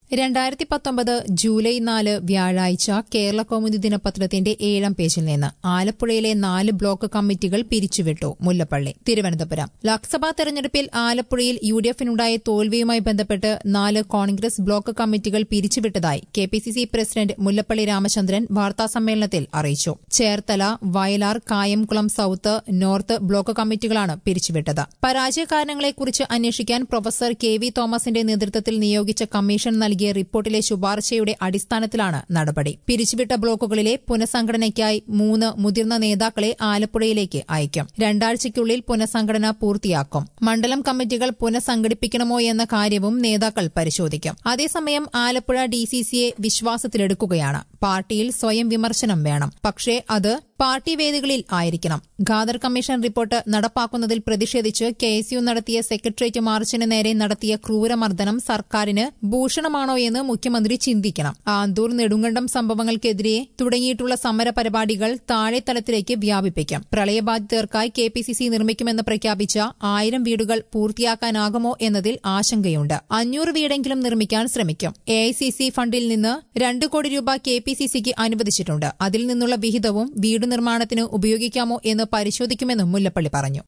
രണ്ടായിരത്തി പത്തൊമ്പത് ജൂലൈ നാല് വ്യാഴാഴ്ച കേരള കൗമുദി ദിനപത്രത്തിന്റെ ഏഴാം പേജിൽ നിന്ന് ആലപ്പുഴയിലെ നാല് ബ്ലോക്ക് കമ്മിറ്റികൾ പിരിച്ചുവിട്ടു മുല്ലപ്പള്ളി തിരുവനന്തപുരം ലോക്സഭാ തെരഞ്ഞെടുപ്പിൽ ആലപ്പുഴയിൽ യു ഡി എഫിനുണ്ടായ തോൽവിയുമായി ബന്ധപ്പെട്ട് നാല് കോൺഗ്രസ് ബ്ലോക്ക് കമ്മിറ്റികൾ പിരിച്ചുവിട്ടതായി K P C C president Mullappally Ramachandran വാർത്താസമ്മേളനത്തിൽ അറിയിച്ചു Cherthala Vayalar Kayamkulam south north block കമ്മിറ്റികളാണ് പിരിച്ചുവിട്ടത് പരാജയ കാരണങ്ങളെക്കുറിച്ച് അന്വേഷിക്കാൻ പ്രൊഫസർ കെ വി തോമസിന്റെ നേതൃത്വത്തിൽ നിയോഗിച്ച കമ്മീഷൻ നൽകിയ റിപ്പോർട്ടിലെ ശുപാർശയുടെ അടിസ്ഥാനത്തിലാണ് നടപടി പിരിച്ചുവിട്ട ബ്ലോക്കുകളിലെ പുനഃസംഘടനയ്ക്കായി മൂന്ന് മുതിർന്ന നേതാക്കളെ ആലപ്പുഴയിലേക്ക് അയക്കും രണ്ടാഴ്ചയ്ക്കുള്ളിൽ പുനഃസംഘടന പൂർത്തിയാക്കും മണ്ഡലം കമ്മിറ്റികൾ പുനഃസംഘടിപ്പിക്കണമോ എന്ന കാര്യവും നേതാക്കൾ പരിശോധിക്കും അതേസമയം ആലപ്പുഴ ഡിസിസിയെ വിശ്വാസത്തിലെടുക്കുകയാണ് പാർട്ടിയിൽ സ്വയം വിമർശനം വേണം പക്ഷേ അത് പാർട്ടി വേദികളിൽ ആയിരിക്കണം ഖാദർ കമ്മീഷൻ റിപ്പോർട്ട് നടപ്പാക്കുന്നതിൽ പ്രതിഷേധിച്ച് കെ എസ് യു നടത്തിയ സെക്രട്ടേറിയറ്റ് മാർച്ചിന് നേരെ നടത്തിയ ക്രൂരമർദ്ദനം സർക്കാരിന് ഭൂഷണമാണോ എന്ന് മുഖ്യമന്ത്രി ചിന്തിക്കണം ആന്തൂർ നെടുങ്കണ്ടം സംഭവങ്ങൾക്കെതിരെ തുടങ്ങിയിട്ടുള്ള സമര പരിപാടികൾ താഴെത്തലത്തിലേക്ക് വ്യാപിപ്പിക്കും പ്രളയബാധിതർക്കായി കെ പി സി സി നിർമ്മിക്കുമെന്ന് പ്രഖ്യാപിച്ച ആയിരം വീടുകൾ പൂർത്തിയാക്കാനാകുമോ എന്നതിൽ ആശങ്കയുണ്ട് അഞ്ഞൂറ് വീടെങ്കിലും നിർമ്മിക്കാൻ ശ്രമിക്കും എ ഐ സി സി ഫണ്ടിൽ നിന്ന് രണ്ട് കോടി രൂപ കെ പി സി സിക്ക് അനുവദിച്ചിട്ടുണ്ട് അതിൽ നിന്നുള്ള വിഹിതവും വീട് നിർമ്മാണത്തിന് ഉപയോഗിക്കാമോ എന്ന് പരിശോധിക്കുമെന്നും മുല്ലപ്പള്ളി പറഞ്ഞു